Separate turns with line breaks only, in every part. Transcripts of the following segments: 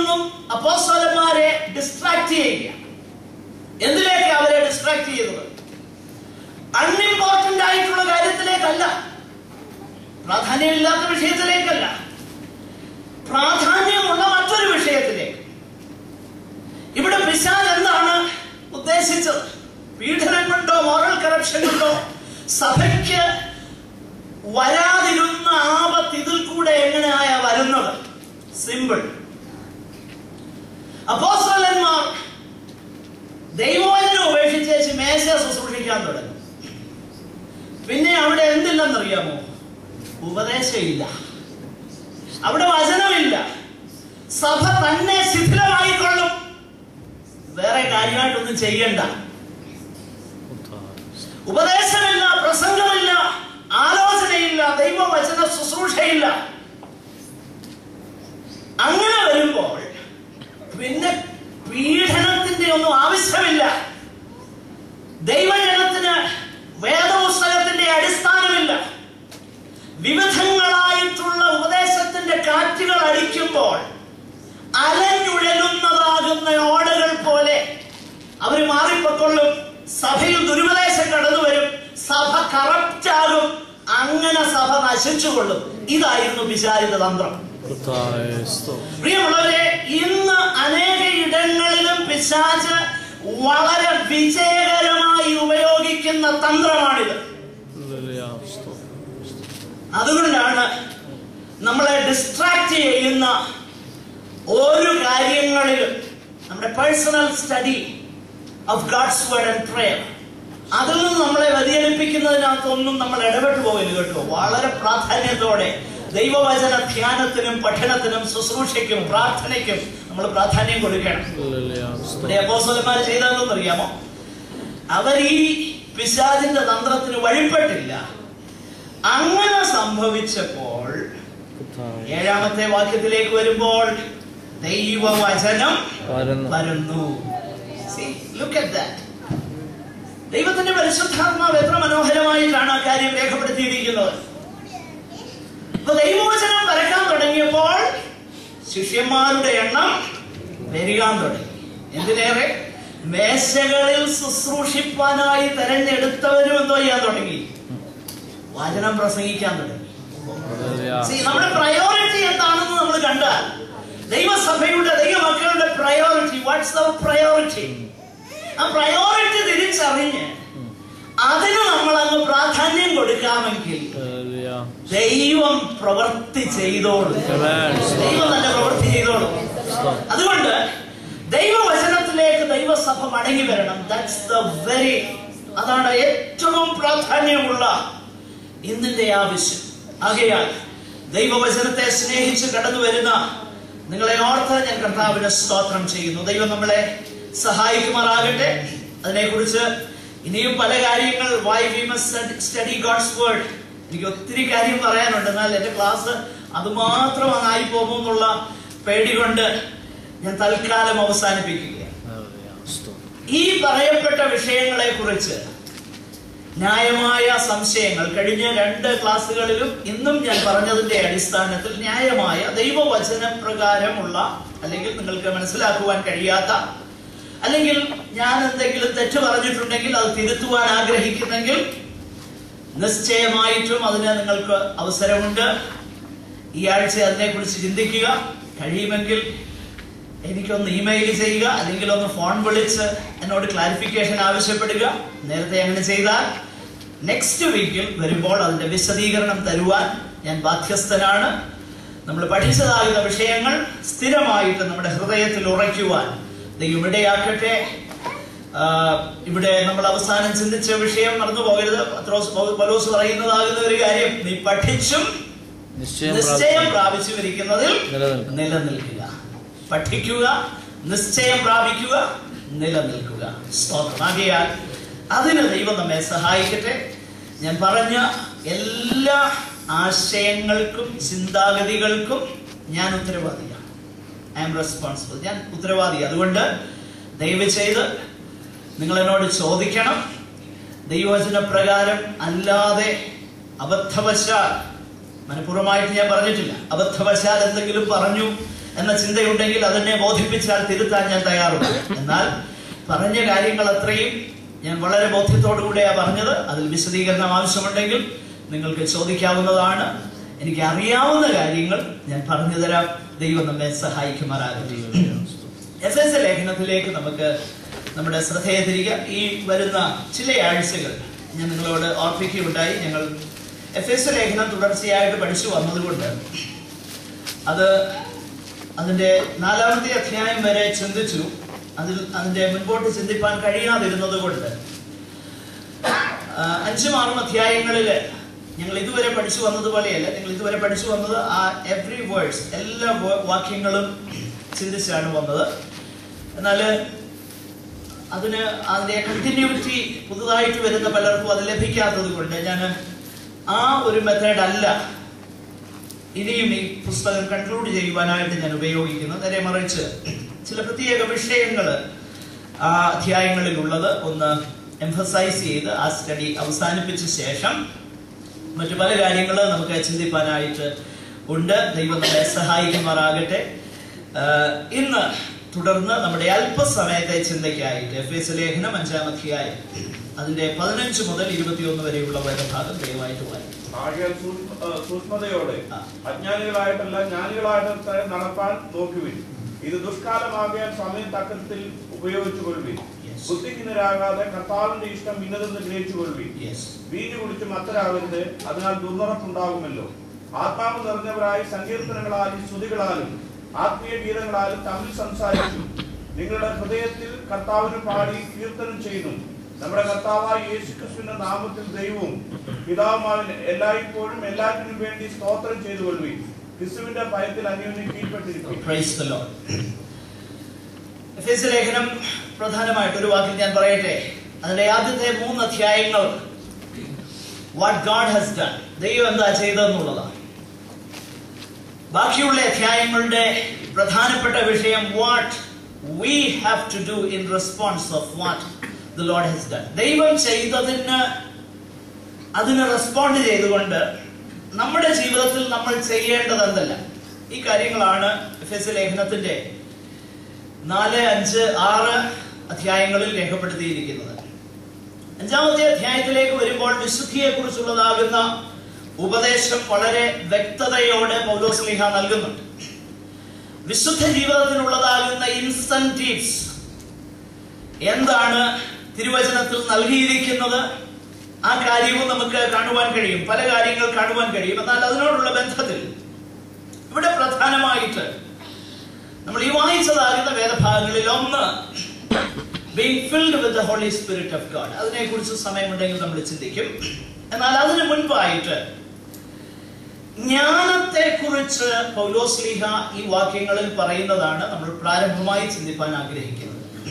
നിന്നും അപ്പോസ്തലന്മാരെ ഡിസ്ട്രാക്ട് ചെയ്യുക എന്തിലേക്ക് അവരെ ഡിസ്ട്രാക്ട് ചെയ്തത് അൺഇമ്പോർട്ടന്റ് ആയിട്ടുള്ള കാര്യത്തിലേക്കല്ല പ്രാധാന്യമില്ലാത്ത വിഷയത്തിലേക്കല്ല പ്രാധാന്യമുള്ള മറ്റൊരു വിഷയത്തിലേക്ക് ഇവിടെ പിശാൽ എന്താണ് ഉദ്ദേശിച്ചത് പീഡനം കൊണ്ടോ മോറൽ കറപ്ഷൻ കൊണ്ടോ സഭയ്ക്ക് വരാതിരുന്ന ആപത്ത് ഇതിൽ കൂടെ എങ്ങനെയായ വരുന്നത് സിമ്പിൾ അപ്പോസ്തലന്മാർ ദൈവവചനം ഉപേക്ഷിച്ചേച്ച് മേശ ശുശ്രൂഷിക്കാൻ തുടങ്ങി പിന്നെ അവിടെ എന്തില്ലെന്നറിയാമോ ഉപദേശമില്ല അവിടെ വചനമില്ല സഭ തന്നെ ശിഥിലമായിക്കൊള്ളും വേറെ കാര്യമായിട്ടൊന്നും ചെയ്യണ്ട ഉപദേശമില്ല പ്രസംഗമില്ല ആലോചനയില്ല ദൈവവചന ശുശ്രൂഷയില്ല അങ്ങനെ വരുമ്പോൾ പിന്നെ പീഡനത്തിന്റെ ഒന്നും ആവശ്യമില്ല ദൈവജനത്തിന് വേദപുസ്തകത്തിന്റെ അടിസ്ഥാനമില്ല വിവിധങ്ങളായിട്ടുള്ള ഉപദേശത്തിന്റെ കാറ്റുകൾ അടിക്കുമ്പോൾ അലഞ്ഞുഴലുന്നതാകുന്ന ഓടകൾ പോലെ അവർ മാറിപ്പൊക്കൊള്ളും സഭയിൽ ദുരുപദേശം കടന്നു വരും സഭ കറപ്റ്റ് ആകും അങ്ങനെ സഭ നശിച്ചുകൊള്ളും ഇതായിരുന്നു വിചാരിത തന്ത്രം പ്രിയമുള്ളവരെ ഇന്ന് അനേക ഇടങ്ങളിലും പിശാച് വളരെ വിജയകരമായി ഉപയോഗിക്കുന്ന തന്ത്രമാണിത് അതുകൊണ്ടാണ് നമ്മളെ ഡിസ്ട്രാക്ട് ചെയ്യുന്ന ഓരോ കാര്യങ്ങളിലും നമ്മുടെ personal study of God's word and prayer അതിൽ നിന്ന് നമ്മളെ വ്യതിചലിപ്പിക്കുന്നതിനകത്തൊന്നും നമ്മൾ ഇടപെട്ടു പോകരുത് കേട്ടോ വളരെ പ്രാധാന്യത്തോടെ ദൈവവചന ധ്യാനത്തിനും പഠനത്തിനും ശുശ്രൂഷയ്ക്കും പ്രാർത്ഥനയ്ക്കും നമ്മൾ പ്രാധാന്യം കൊടുക്കണം ഇവിടെ അപ്പോസ്തലന്മാർ ചെയ്തതെന്ന് അറിയാമോ അവർ ഈ പിശാചിന്റെ തന്ത്രത്തിന് വഴിപ്പെട്ടില്ല അങ്ങനെ സംഭവിച്ചപ്പോൾ ഏഴാമത്തെ വാക്യത്തിലേക്ക് വരുമ്പോൾ ദൈവവചനം വരുന്നു See, look at that. ദൈവത്തിന്റെ പരിശുദ്ധാത്മാവ് എത്ര മനോഹരമായിട്ടാണ് ആ കാര്യം രേഖപ്പെടുത്തിയിരിക്കുന്നത് അപ്പൊ ദൈവവചനം വരക്കാൻ തുടങ്ങിയപ്പോൾ ശിഷ്യന്മാരുടെ എണ്ണം പെരുകാൻ തുടങ്ങി എന്തിനേറെ മേശകളിൽ ശുശ്രൂഷിപ്പാനായി തെരഞ്ഞെടുത്തവരും എന്തോ ചെയ്യാൻ തുടങ്ങി വചനം പ്രസംഗിക്കാൻ തുടങ്ങി See, നമ്മുടെ പ്രയോറിറ്റി എന്താണെന്ന് നമ്മൾ കണ്ടാൽ ദൈവസഭയുടെ ദൈവമക്കളുടെ പ്രയോറിറ്റി വാട്ട്സ് അവർ പ്രയോറിറ്റി ആ പ്രയോറിറ്റി തിരിച്ചറിഞ്ഞ് അതിന് നമ്മൾ അങ്ങ് പ്രാധാന്യം കൊടുക്കാമെങ്കിൽ ദൈവം പ്രവൃത്തി ചെയ്തോളും ദൈവം തന്നെ പ്രവൃത്തി ചെയ്തോളും അതുകൊണ്ട് ദൈവവചനത്തിലേക്ക് ദൈവസഭ മടങ്ങി വരണം ദാറ്റ്സ് ദ വെരി അതാണ് ഏറ്റവും പ്രാധാന്യമുള്ള ഇന്നിന്റെ ആവശ്യം ആകയാൽ ദൈവവചനത്തെ സ്നേഹിച്ച് കടന്നു വരുന്ന നിങ്ങളെ ഓർത്ത് ഞാൻ കർത്താവിനെ സ്തോത്രം ചെയ്യുന്നു ദൈവം നമ്മളെ സഹായിക്കുമാറാകട്ടെ അതിനെക്കുറിച്ച് ഇനിയും പല കാര്യങ്ങൾ why we must study God's word എനിക്ക് ഒത്തിരി കാര്യം പറയാനുണ്ട് എന്നാൽ എന്റെ ക്ലാസ് അതുമാത്രം ആയി പോകുമെന്നുള്ള പേടി കൊണ്ട് ഞാൻ തൽക്കാലം അവസാനിപ്പിക്കുകയാണ് ഈ പറയപ്പെട്ട വിഷയങ്ങളെ കുറിച്ച് ന്യായമായ സംശയങ്ങൾ കഴിഞ്ഞ രണ്ട് ക്ലാസ്സുകളിലും ഇന്നും ഞാൻ പറഞ്ഞതിന്റെ അടിസ്ഥാനത്തിൽ ന്യായമായ ദൈവവചന പ്രകാരമുള്ള അല്ലെങ്കിൽ നിങ്ങൾക്ക് മനസ്സിലാക്കുവാൻ കഴിയാത്ത അല്ലെങ്കിൽ ഞാൻ എന്തെങ്കിലും തെറ്റ് പറഞ്ഞിട്ടുണ്ടെങ്കിൽ അത് തിരുത്തുവാൻ ആഗ്രഹിക്കുന്നെങ്കിൽ നിശ്ചയമായിട്ടും അതിന് നിങ്ങൾക്ക് അവസരമുണ്ട് ഈ ആഴ്ച അതിനെക്കുറിച്ച് ചിന്തിക്കുക കഴിയുമെങ്കിൽ എനിക്കൊന്ന് ഇമെയിൽ ചെയ്യുക അല്ലെങ്കിൽ ഒന്ന് ഫോൺ വിളിച്ച് എന്നോട് ക്ലാരിഫിക്കേഷൻ ആവശ്യപ്പെടുക നേരത്തെ അങ്ങനെ ചെയ്താൽ നെക്സ്റ്റ് വീക്കിൽ വരുമ്പോൾ അതിന്റെ വിശദീകരണം തരുവാൻ ഞാൻ ബാധ്യസ്ഥനാണ് നമ്മൾ പഠിച്ചതാകുന്ന വിഷയങ്ങൾ സ്ഥിരമായിട്ട് നമ്മുടെ ഹൃദയത്തിൽ ഉറയ്ക്കുവാൻ ദൈവം ഇടയാക്കട്ടെ ആ, ഇവിടെ നമ്മൾ അവസാനം ചിന്തിച്ച വിഷയം മറന്നു പോകരുത് പത്രോസ് പൗ- പൗലോസ് പറയുന്നതാകുന്ന ഒരു കാര്യം നീ പഠിച്ചും നിശ്ചയം പ്രാപിച്ചുമിരിക്കുന്നതിൽ
നിലനിൽക്കുക.
നിലനിൽക്കുക പഠിക്കുക നിശ്ചയം പ്രാപിക്കുക നിലനിൽക്കുക സ്തോത്രം ആകയാൽ അതിന് ദൈവം നമ്മെ സഹായിക്കട്ടെ ഞാൻ പറഞ്ഞ എല്ലാ ആശയങ്ങൾക്കും ചിന്താഗതികൾക്കും ഞാൻ ഉത്തരവാദിയാണ് ഐ എം റെസ്പോൺസിബിൾ ഞാൻ ഉത്തരവാദി അതുകൊണ്ട് ദയവ് ചെയ്ത് നിങ്ങൾ എന്നോട് ചോദിക്കണം ദൈവവചന പ്രകാരം അല്ലാതെ അബദ്ധവശാൽ മനഃപൂർവ്വമായിട്ട് ഞാൻ പറഞ്ഞിട്ടില്ല അബദ്ധവശാൽ എന്തെങ്കിലും പറഞ്ഞു എന്ന ചിന്തയുണ്ടെങ്കിൽ അതെന്നെ ബോധിപ്പിച്ചാൽ തിരുത്താൻ ഞാൻ തയ്യാറുണ്ട് എന്നാൽ പറഞ്ഞ കാര്യങ്ങൾ അത്രയും ഞാൻ വളരെ ബോധ്യത്തോടുകൂടെയാ പറഞ്ഞത് അതിൽ വിശദീകരണം ആവശ്യമുണ്ടെങ്കിൽ നിങ്ങൾക്ക് ചോദിക്കാവുന്നതാണ് എനിക്ക് അറിയാവുന്ന കാര്യങ്ങൾ ഞാൻ പറഞ്ഞു തരാം ദൈവം നമ്മെ സഹായിക്കുമാറാകട്ടെ എസ് എസ് ലേഖനത്തിലേക്ക് നമുക്ക് നമ്മുടെ ശ്രദ്ധയെ തിരികെ ഈ വരുന്ന ചില ആഴ്ചകൾ ഞാൻ നിങ്ങളോട് ഓർപ്പിക്കുകയുണ്ടായി ഞങ്ങൾ എഫ് എസ് ലേഖനം തുടർച്ചയായിട്ട് പഠിച്ചു വന്നതുകൊണ്ട് അത് അതിന്റെ നാലാമത്തെ അധ്യായം വരെ ചിന്തിച്ചു അതിൽ അതിന്റെ മുൻപോട്ട് ചിന്തിപ്പാൻ കഴിയാതിരുന്നത് കൊണ്ട് ആ, അഞ്ചും ആറും അധ്യായങ്ങളിൽ ഞങ്ങൾ ഇതുവരെ പഠിച്ചു വന്നതുപോലെയല്ല നിങ്ങൾ ഇതുവരെ പഠിച്ചു വന്നത് ആ എവ്രി വേർഡ്സ് എല്ലാ വ- വാക്യങ്ങളും ചിന്തിച്ചാണ് വന്നത് എന്നാൽ അതിന് അതിന്റെ കണ്ടിന്യൂറ്റി പുതുതായിട്ട് വരുന്ന പലർക്കും അത് ലഭിക്കാത്തത് കൊണ്ട് ഞാൻ ആ ഒരു മെത്തേഡ് അല്ല ഇനിയും ഈ പുസ്തകം കൺക്ലൂഡ് ചെയ്യുവാനായിട്ട് ഞാൻ ഉപയോഗിക്കുന്നു നേരെ മറിച്ച് ചില പ്രത്യേക വിഷയങ്ങൾ ആ അധ്യായങ്ങളിൽ ഉള്ളത് ഒന്ന് എംഫസൈസ് ചെയ്ത് ആ സ്റ്റഡി അവസാനിപ്പിച്ച ശേഷം മറ്റു പല കാര്യങ്ങൾ നമുക്ക് ചിന്തിപ്പാനായിട്ട് ഉണ്ട് ദൈവം നമ്മളെ സഹായിക്കുമാറാകട്ടെ ആഹ് ഇന്ന് തുടർന്ന് നമ്മുടെ അല്പസമയത്തെ ചിന്തയ്ക്കായിട്ട് എഫ് എസ് ലേഖനം അഞ്ചാം അധ്യായം അതിന്റെ പതിനഞ്ച് മുതൽ ഇരുപത്തിയൊന്ന് വരെയുള്ള വേദഭാഗം ദയവായിട്ട് വായിക്കും
ആകയാൽ സൂക്ഷ്മ- ആ, സൂക്ഷ്മതയോടെ
ആ.
അജ്ഞാനികളായിട്ടല്ല ജ്ഞാനികളായിട്ട് നടപ്പാൻ നോക്കുവിൻ ഇത് ദുഷ്കാലമാകിയാൽ സമയം തക്കത്തിൽ ഉപയോഗിച്ചു കൊള്ളുവിൻ
Yes.
ബുദ്ധിഹീനരാകാതെ കർത്താവിന്റെ ഇഷ്ടം ഇന്നതെന്ന് ഗ്രഹിച്ചു കൊള്ളുവിൻ
യെസ്
വീഞ്ഞു കുടിച്ച് മത്തരാകരുത് അതിനാൽ ദുർനടപ്പുണ്ടാകുമല്ലോ ആത്മാവ് നിറഞ്ഞവരായി സങ്കീർത്തനങ്ങളാലും സ്തുതികളാലും ആത്മീയ ഗീതങ്ങളാലും തമ്മിൽ സംസാരിച്ചു നിങ്ങളുടെ ഹൃദയത്തിൽ കർത്താവിന് പാടി കീർത്തനം ചെയ്യുന്നു നമ്മുടെ കർത്താവായ യേശുക്രിസ്തുവിന്റെ നാമത്തിൽ ദൈവവും പിതാവുമായ എല്ലായ്പ്പോഴും എല്ലാറ്റിനും വേണ്ടി സ്തോത്രം ചെയ്തു കൊള്ളുവിൻ ക്രിസ്തുവിന്റെ ഭയത്തിൽ അന്യോന്യം കീഴ്പ്പെട്ടിരിക്കും
പ്രൈസ് ദ ലോർഡ് എഫേസ്യ ലേഖനം പ്രധാനമായിട്ട് ഒരു വാക്കിൽ ഞാൻ പറയട്ടെ അതിന്റെ ആദ്യത്തെ മൂന്ന് അധ്യായങ്ങൾ വാട്ട് ഗാഡ് ഹാസ് ഡൺ ദൈവം എന്താ ചെയ്തതെന്നുള്ളതാണ് ബാക്കിയുള്ള അധ്യായങ്ങളുടെ പ്രധാനപ്പെട്ട വിഷയം what we have to do in response of what the lord has done ദൈവം ചെയ്തതിന് അതിന് റെസ്പോണ്ട് ചെയ്തുകൊണ്ട് നമ്മുടെ ജീവിതത്തിൽ നമ്മൾ ചെയ്യേണ്ടത് എന്തല്ല ഈ കാര്യങ്ങളാണ് എഫ് എസ് ലേഖനത്തിന്റെ നാല് അഞ്ച് ആറ് അധ്യായങ്ങളിൽ രേഖപ്പെടുത്തിയിരിക്കുന്നത് അഞ്ചാമത്തെ അധ്യായത്തിലേക്ക് വരുമ്പോൾ വിശുദ്ധിയെ കുറിച്ചുള്ളതാകുന്ന ഉപദേശം വളരെ വ്യക്തതയോടെ പൗലോസ്ലിഹ നൽകുന്നുണ്ട് വിശുദ്ധ ജീവിതത്തിനുള്ളതാകുന്ന ഇൻസെന്റീവ്സ് എന്താണ് തിരുവചനത്തിൽ നൽകിയിരിക്കുന്നത് ആ കാര്യവും നമുക്ക് കാണുവാൻ കഴിയും പല കാര്യങ്ങൾ കാണുവാൻ കഴിയും എന്നാൽ അതിനോടുള്ള ബന്ധത്തിൽ ഇവിടെ പ്രധാനമായിട്ട് നമ്മൾ ഈ വായിച്ചതാകുന്ന വേദഭാഗങ്ങളിൽ ഒന്ന് being filled with the holy spirit of God അതിനെക്കുറിച്ച് സമയമുണ്ടെങ്കിൽ നമ്മൾ ചിന്തിക്കും എന്നാൽ അതിന് മുൻപായിട്ട് ജ്ഞാനത്തെ കുറിച്ച് പൗലോസ്ലിഹ ഈ വാക്യങ്ങളിൽ പറയുന്നതാണ് നമ്മൾ പ്രാരംഭമായി ചിന്തിപ്പാൻ ആഗ്രഹിക്കുന്നത്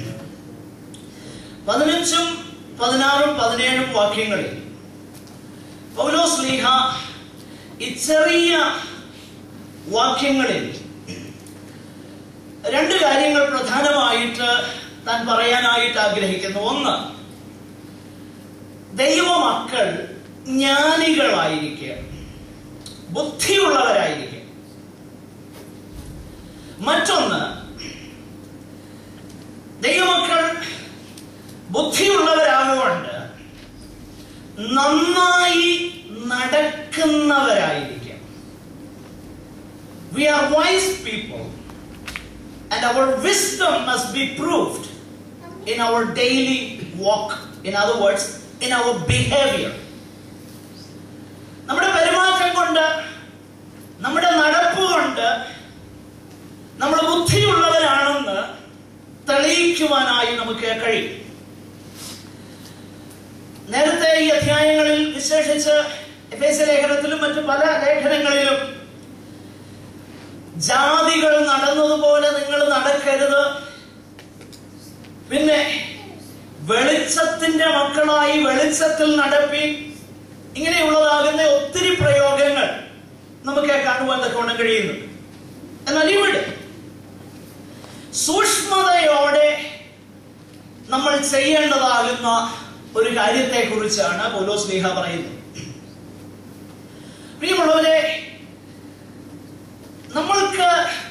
പതിനഞ്ചും പതിനാറും പതിനേഴും വാക്യങ്ങളിൽ പൗലോസ്ലിഹ ഈ ചെറിയ വാക്യങ്ങളിൽ രണ്ട് കാര്യങ്ങൾ പ്രധാനമായിട്ട് താൻ പറയാനായിട്ട് ആഗ്രഹിക്കുന്നു ഒന്ന് ദൈവമക്കൾ ജ്ഞാനികളായിരിക്കുക ബുദ്ധിയുള്ളവരായിരിക്കുക മറ്റൊന്ന് ദൈവമക്കൾ ബുദ്ധിയുള്ളവരാകൊണ്ട് നന്നായി നടക്കുന്നവരായിരിക്കും we are wise people and our wisdom must be proved in our daily walk. In other words, in our behavior. നമ്മുടെ പെരുമാറ്റം കൊണ്ട് നമ്മുടെ നടപ്പ് കൊണ്ട് നമ്മൾ ബുദ്ധിയുള്ളവരാണെന്ന് തെളിയിക്കുവാനായി നമുക്ക് കഴിയും നേരത്തെ ഈ അധ്യായങ്ങളിൽ വിശേഷിച്ച് എഫേസ്യ ലേഖനത്തിലും മറ്റു പല ലേഖനങ്ങളിലും ജാതികൾ നടന്നതുപോലെ നിങ്ങൾ നടക്കരുത് പിന്നെ വെളിച്ചത്തിന്റെ മക്കളായി വെളിച്ചത്തിൽ നടപ്പി ഇങ്ങനെയുള്ളതാകുന്ന ഒത്തിരി പ്രയോഗങ്ങൾ നമുക്ക് കാണുവാൻ തക്കവണ്ണം കഴിയുന്നു എന്നാൽ ഇവിടെ സൂക്ഷ്മതയോടെ നമ്മൾ ചെയ്യേണ്ടതാകുന്ന ഒരു കാര്യത്തെ കുറിച്ചാണ് പോലോസ് ലീഹ പറയുന്നത് പ്രിയമുള്ളവരെ നമ്മൾക്ക്